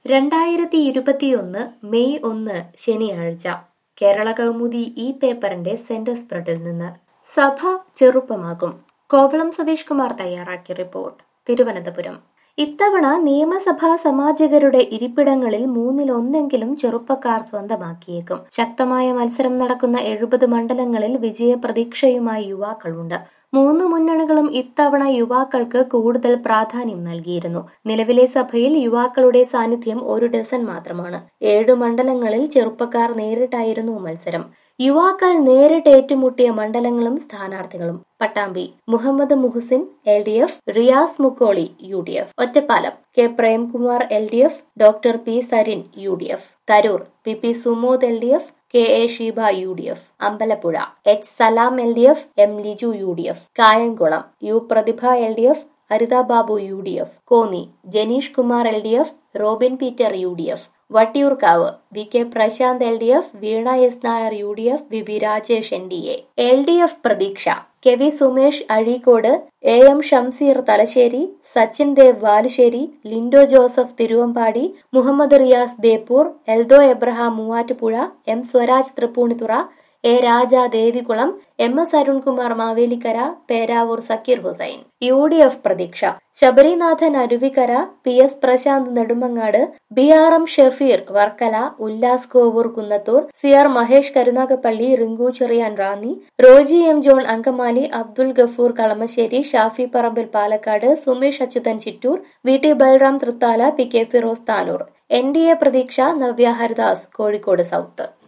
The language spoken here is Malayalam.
രണ്ടായിരത്തി ഇരുപത്തിയൊന്ന് മെയ് ഒന്ന് ശനിയാഴ്ച കേരള കൗമുദി ഈ പേപ്പറിന്റെ സെന്റർ സ്പ്രെഡിൽ നിന്ന് സഭ ചെറുപ്പമാകും കോവളം സതീഷ് കുമാർ തയ്യാറാക്കിയ റിപ്പോർട്ട് തിരുവനന്തപുരം ഇത്തവണ നിയമസഭാ സമാജികരുടെ ഇരിപ്പിടങ്ങളിൽ മൂന്നിലൊന്നെങ്കിലും ചെറുപ്പക്കാർ സ്വന്തമാക്കിയേക്കും ശക്തമായ മത്സരം നടക്കുന്ന എഴുപത് മണ്ഡലങ്ങളിൽ വിജയപ്രതീക്ഷയുമായി യുവാക്കളുണ്ട് മൂന്ന് മുന്നണികളും ഇത്തവണ യുവാക്കൾക്ക് കൂടുതൽ പ്രാധാന്യം നൽകിയിരുന്നു നിലവിലെ സഭയിൽ യുവാക്കളുടെ സാന്നിധ്യം ഒരു ഡസൻ മാത്രമാണ് ഏഴു മണ്ഡലങ്ങളിൽ ചെറുപ്പക്കാർ നേരിട്ടായിരുന്നു മത്സരം യുവാക്കൾ നേരിട്ട് ഏറ്റുമുട്ടിയ മണ്ഡലങ്ങളും സ്ഥാനാർത്ഥികളും Pattambi Muhammad Muhasin L D F Riyas Mukkoli U D F Ottapalam K Premkumar L D F doctor P Sarin U D F Tarur P P Sumod L D F K A Sheeba U D F Ambalappuzha H Salam L D F M Liju U D F Kayamkulam U Prathibha L D F Haritha Babu U D F Konni Janeesh Kumar L D F Robin Peter U D F Vattiyoorkavu V K Prasanth L D F Veena S Nair U D F V B Rajesh N D A L D F പ്രതീക്ഷ K V Sumesh Azhikode A M Shamseer Thalassery Sachin Dev Balussery Lindo Joseph Thiruvambady Muhammad Riyas Beypore Eldho Abraham Muvattupuzha M Swaraj Tripunithura A Raja Devikulam M S Arunkumar Mavelikkara Peravoor Sakir Hussain U D F പ്രതീക്ഷ Sabarinathan Aruvikkara P S Prasanth Nedumangad B R M Shafeer Varkala Ullas Kovoor Kunnathur C R Mahesh Karunagappally Rinku Cherian Ranni Roji M John Angamaly Abdul Gafoor Kalamassery Shafi Parambil Palakkad Sumesh Achuthan Chittur V T Balram Thrithala P K Firos Tanur N D A പ്രതീക്ഷ നവ്യ ഹരിദാസ് കോഴിക്കോട് സൗത്ത്